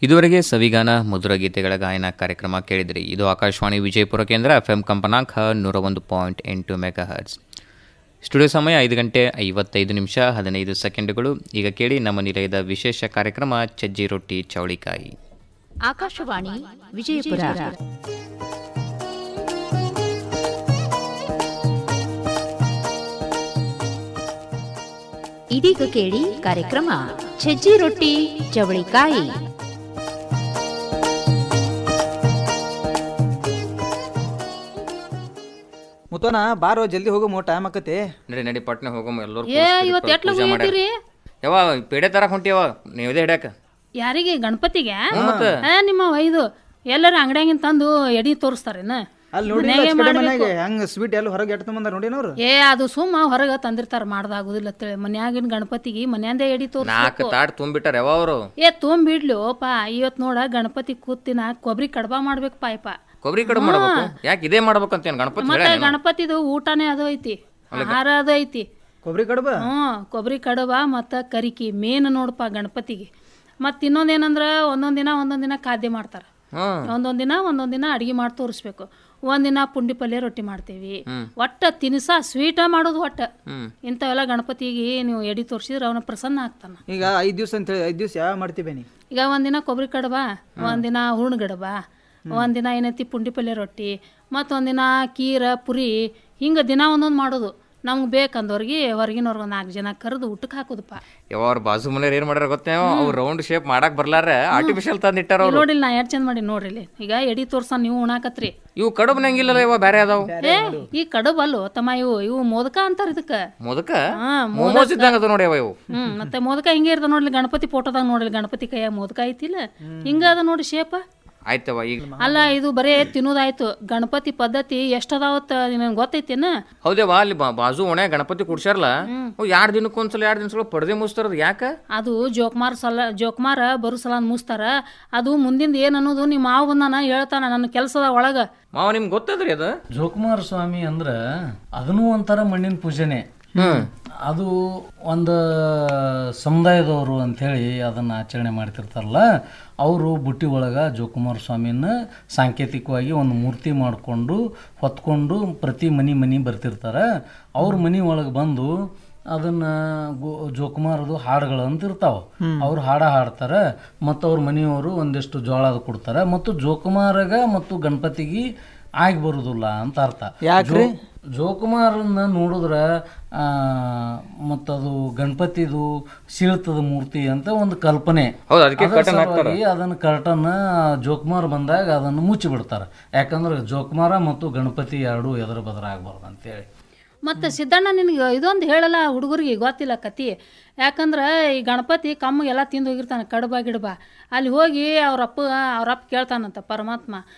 ಇದುವರೆಗೆ ಸವಿಗಾನ ಮಧುರ ಗೀತೆಗಳ ಗಾಯನ ಕಾರ್ಯಕ್ರಮ ಕೇಳಿದ್ರಿ ಇದು ಆಕಾಶವಾಣಿ ವಿಜಯಪುರ ಕೇಂದ್ರ ಎಫ್ ಎಂ ಕಂಪನಾಂಕ ನೂರ ಒಂದು ಪಾಯಿಂಟ್ ಎಂಟು ಮೆಗಾ ಹರ್ಟ್ಸ್ ಸ್ಟುಡಿಯೋ ಸಮಯ ಐದು ಗಂಟೆ ಐವತ್ತೈದು ನಿಮಿಷ ಹದಿನೈದು ಸೆಕೆಂಡುಗಳು ಈಗ ಕೇಳಿ ನಮ್ಮ ನಿಲಯದ ವಿಶೇಷ ಕಾರ್ಯಕ್ರಮ ಚಜ್ಜಿ ರೊಟ್ಟಿ ಚೌಳಿಕಾಯಿ ಆಕಾಶವಾಣಿ ವಿಜಯಪುರ ಇದೀಗ ಕೇಳಿ ಕಾರ್ಯಕ್ರಮ ಸಜ್ಜಿ ರೊಟ್ಟಿ ಚವಳಿಕಾಯಿ ಮುತ್ತೋನ ಬಾರೋ ಜಲ್ದಿ ಹೋಗು ಮೋ ಟೈಮ್ ಆಕತಿ ನಡಿ ನಡಿ ಪಟ್ನೆ ಹೋಗಮ್ಮ ಎಲ್ಲರೂ ಏ ಇವತ್ತು ಎಟ್ಲ ಹೋಗಿದ್ದೀರಿ ಯಾವ ಪೇಡೆ ತರಕ್ ಹೊಂಟಿಯವ ನೀವದೇ ಹಿಡ್ಯಾಕ ಯಾರಿಗೆ ಗಣಪತಿಗೆ ಏ ನಿಮ್ಮ ಒಯ್ದು ಎಲ್ಲರ ಅಂಗಡಿಯಾಗಿನ ತಂದು ಎಡಿ ತೋರಿಸ್ತಾರೇನ ಅಲ್ಲಿ ನೋಡಿ ಮನ್ಯಾಗೆ ಮನೆಗೆ ಹಂಗ ಸ್ವೀಟ್ ಎಲ್ಲ ಹೊರಗೆ ಎಟ್ಟು ಬಂದಾರ ನೋಡಿನವ್ರು ಏ ಅದು ಸುಮ್ಮ ಹೊರಗ ತಂದಿರ್ತಾರ ಮಾಡ್ದಾಗುದಿಲ್ಲ ಅಂತೇಳಿ ಮನ್ಯಾಗಿನ ಗಣಪತಿಗೆ ಮನ್ಯಾಂದೇ ಎಡಿ ತೋರ್ಸ್ ನಾಲ್ಕು ತಾಟ್ ತುಂಬಿಟ್ಟಾರ ಯಾವ ಅವರು ಏ ತೊಂಬಿಡ್ಲಿ ಪಾ ಇವತ್ ನೋಡ ಗಣಪತಿ ಕೂತಿನ ಕೊಬ್ಬರಿ ಕಡ್ಬಾ ಮಾಡ್ಬೇಕು ಪಾಯಪ ಕೊಬ್ಬರಿ ಕಡುಬು ಮಾಡ್ಬೇಕು ಯಾಕೆ ಇದೇ ಮಾಡ್ಬೇಕಂತೇನು ಗಣಪತಿ ಮತ್ತೆ ಹೇಳ್ಯಾನೇನು? ಗಣಪತಿದು ಊಟನೇ ಅದು ಐತಿ ಆಹಾರ ಅದು ಐತಿ ಕೊಬ್ಬರಿ ಕಡುಬ ಹ್ಮ್ ಕೊಬ್ಬರಿ ಕಡುಬ ಮತ್ತು ಕರಿಕಿ ಮೇನ್ ನೋಡಪ್ಪ ಗಣಪತಿಗೆ ಮತ್ತು ಇನ್ನೊಂದೇನಂದ್ರ ಒಂದೊಂದ್ ದಿನ ಒಂದೊಂದ್ ದಿನ ಖಾದ್ಯ ಮಾಡ್ತಾರ ಹ್ಮ್ ಒಂದೊಂದ್ ದಿನ ಒಂದೊಂದ್ ದಿನ ಅಡಿಗೆ ಮಾಡಿ ತೋರಿಸ್ಬೇಕು ಒಂದಿನ ಪುಂಡಿ ಪಲ್ಯ ರೊಟ್ಟಿ ಮಾಡ್ತೇವಿ ಒಟ್ಟ ತಿನಿಸ ಸ್ವೀಟ ಮಾಡೋದು ಒಟ್ಟ ಹ್ಮ್ ಇಂಥವೆಲ್ಲ ಗಣಪತಿಗೆ ನೀವು ಎಡಿ ತೋರಿಸಿದ್ರೆ ಅವನ ಪ್ರಸನ್ನ ಆಗ್ತಾನ ಈಗ ಐದ್ ದಿವ್ಸ ಅಂತ ಹೇಳಿ ಐದ್ ದಿವ್ಸ ಯಾವ ಮಾಡ್ತೀವಿ ನೀ ಈಗ ಒಂದಿನ ಕೊಬ್ಬರಿ ಕಡಬ ಒಂದಿನ ಹೂರ್ಣ ಗಡಬ ಒಂದಿನ ಏನೈತಿ ಪುಂಡಿ ಪಲ್ಯ ರೊಟ್ಟಿ ಮತ್ತೊಂದಿನ ಕೀರ ಪುರಿ ಹಿಂಗೆ ದಿನ ಒಂದೊಂದು ಮಾಡೋದು ನಮ್ಗೆ ಬೇಕಂದವ್ರಿಗೆ ಹೊರಗಿನವ್ರಿಗೆ ಒಂದು ನಾಲ್ಕು ಜನ ಕರೆದು ಊಟಕ್ಕೆ ಹಾಕೋದಪ್ಪ ಯಾವ ಅವ್ರ ಬಾಜು ಮನೆಯವ್ರು ಏನ್ ಮಾಡ್ಯಾರ ಗೊತ್ತೇವ ಅವ್ರು ರೌಂಡ್ ಶೇಪ್ ಮಾಡಕ್ ಬರ್ಲಾರ ಆರ್ಟಿಫಿಷಿಯಲ್ ತಂದಿಟ್ಟಾರ ಅವ್ರು ನೋಡಿಲ್ಲ ನಾ ಎರಡು ಚಂದ ಮಾಡಿ ನೋಡ್ರಿ ಇಲ್ಲಿ. ಈಗ ಎಡಿ ತೋರ್ಸ ನೀವು ಉಣಾಕತ್ರಿ ಇವು ಕಡುಬು ನಂಗಿಲ್ಲಲ್ಲ ಇವ ಬೇರೆ ಅದಾವ ಏ ಈ ಕಡುಬ್ ಅಲ್ಲೋ ತಮ್ಮ ಇವು ಇವು ಮೋದಕ ಅಂತಾರ ಇದಕ್ಕ ಮೊದಕ ಹಾ ಮೋಮೋಸ್ ಇದ್ದಂಗ ಅದ ನೋಡಿ ಅವ ಇವು ಹ್ಮ್ ಮತ್ತೆ ಮೋದಕ ಹಿಂಗೆ ಇರ್ತಾವ ನೋಡ್ಲಿ ಗಣಪತಿ ಫೋಟೋದಾಗ ನೋಡ್ಲಿ ಗಣಪತಿ ಕೈಯಾಗ ಮೋದಕ ಐತಿಲ್ಲ ಹಿಂಗ ಅದ ನೋಡಿ ಶೇಪ ಆಯ್ತವ ಈಗ ಅಲ್ಲ ಇದು ಬರೇ ತಿನ್ನೋದಾಯ್ತು ಗಣಪತಿ ಪದ್ಧತಿ ಎಷ್ಟದಾವತ್ತ ನಿನಗೆ ಗೊತ್ತೈತೇನ ಹೌದೇವ ಅಲ್ಲಿ ಬಾ- ಬಾಜು ಒಣೆ ಗಣಪತಿ ಕುಡ್ಸ್ಯಾರಲ್ಲ ಅವು ಎರಡ್ ದಿನಕ್ಕೆ ಒಂದ್ಸಲ ಎರಡ್ ದಿನಸಲ ಪಡೆದೆ ಮುಸ್ತಾರದು ಯಾಕ ಅದು ಜೋಕ್ಮಾರ್ ಸಲ ಜೋಕ್ಮಾರ ಬರು ಸಲ ಮುಸ್ತಾರ ಅದು ಮುಂದಿಂದ ಏನ್ ಅನ್ನೋದು ನಿಮ್ಮ ಮಾವ ಬಂದಾನ ಹೇಳ್ತಾನ ನನ್ನ ಕೆಲಸದ ಒಳಗ ಮಾವ ನಿಮ್ಗೆ ಗೊತ್ತದ್ರಿ ಅದು ಜೋಕುಮಾರ ಸ್ವಾಮಿ ಅಂದ್ರ ಅದನ್ನೂ ಒಂಥರ ಮಣ್ಣಿನ ಪೂಜೆನೆ ಅದು ಒಂದು ಸಮುದಾಯದವರು ಅಂಥೇಳಿ ಅದನ್ನ ಆಚರಣೆ ಮಾಡ್ತಿರ್ತಾರಲ್ಲ ಅವರು ಬುಟ್ಟಿ ಒಳಗ ಜೋಕುಮಾರ ಸ್ವಾಮಿನ ಸಾಂಕೇತಿಕವಾಗಿ ಒಂದು ಮೂರ್ತಿ ಮಾಡಿಕೊಂಡು ಹೊತ್ಕೊಂಡು ಪ್ರತಿ ಮನಿ ಮನಿ ಬರ್ತಿರ್ತಾರೆ ಅವ್ರ ಮನಿ ಒಳಗೆ ಬಂದು ಅದನ್ನ ಗೋ- ಜೋಕುಮಾರದು ಹಾಡುಗಳು ಅಂತ ಇರ್ತಾವ ಅವ್ರು ಹಾಡ ಹಾಡ್ತಾರೆ ಮತ್ತು ಅವ್ರ ಮನೆಯವರು ಒಂದಿಷ್ಟು ಜೋಳ ಅದು ಕೊಡ್ತಾರೆ ಮತ್ತು ಜೋಕುಮಾರಗ ಮತ್ತು ಗಣಪತಿಗೆ ಆಗಿ ಬರುದಿಲ್ಲ ಅಂತ ಅರ್ಥ ಯಾಕ್ರಿ? ಜೋ- ಜೋಕುಮಾರನ್ನ ನೋಡಿದ್ರ ಮತ್ತದು ಗಣಪತಿದು ಸೀಳ್ತದ ಮೂರ್ತಿ ಅಂತ ಒಂದು ಕಲ್ಪನೆ ಹೌದು ಅದಕ್ಕೆ ಅದ್ರ ಸಲುವಾಗಿ ಅದನ್ನ ಕರ್ಟನ್ ಜೋಕುಮಾರ್ ಬಂದಾಗ ಅದನ್ನು ಮುಚ್ಚಿ ಬಿಡ್ತಾರೆ ಯಾಕಂದ್ರೆ ಜೋಕುಮಾರ ಮತ್ತು ಗಣಪತಿ ಎರಡು ಎದುರು ಬದ್ರ ಆಗ್ಬಾರ್ದು ಅಂತೇಳಿ ಮತ್ತೆ ಸಿದ್ದಣ್ಣ ನಿನಗೆ ಇದೊಂದು ಹೇಳಲ್ಲ ಹುಡುಗರಿಗೆ ಗೊತ್ತಿಲ್ಲ ಕತಿ ಯಾಕಂದ್ರೆ ಈ ಗಣಪತಿ ಕಮ್ಮಿಗೆಲ್ಲ ತಿಂದು ಹೋಗಿರ್ತಾನೆ ಕಡಬ ಗಿಡಬ ಅಲ್ಲಿ ಹೋಗಿ ಅವ್ರಪ್ಪ ಅವ್ರಪ್ಪ ಕೇಳ್ತಾನಂತ ಪರಮಾತ್ಮ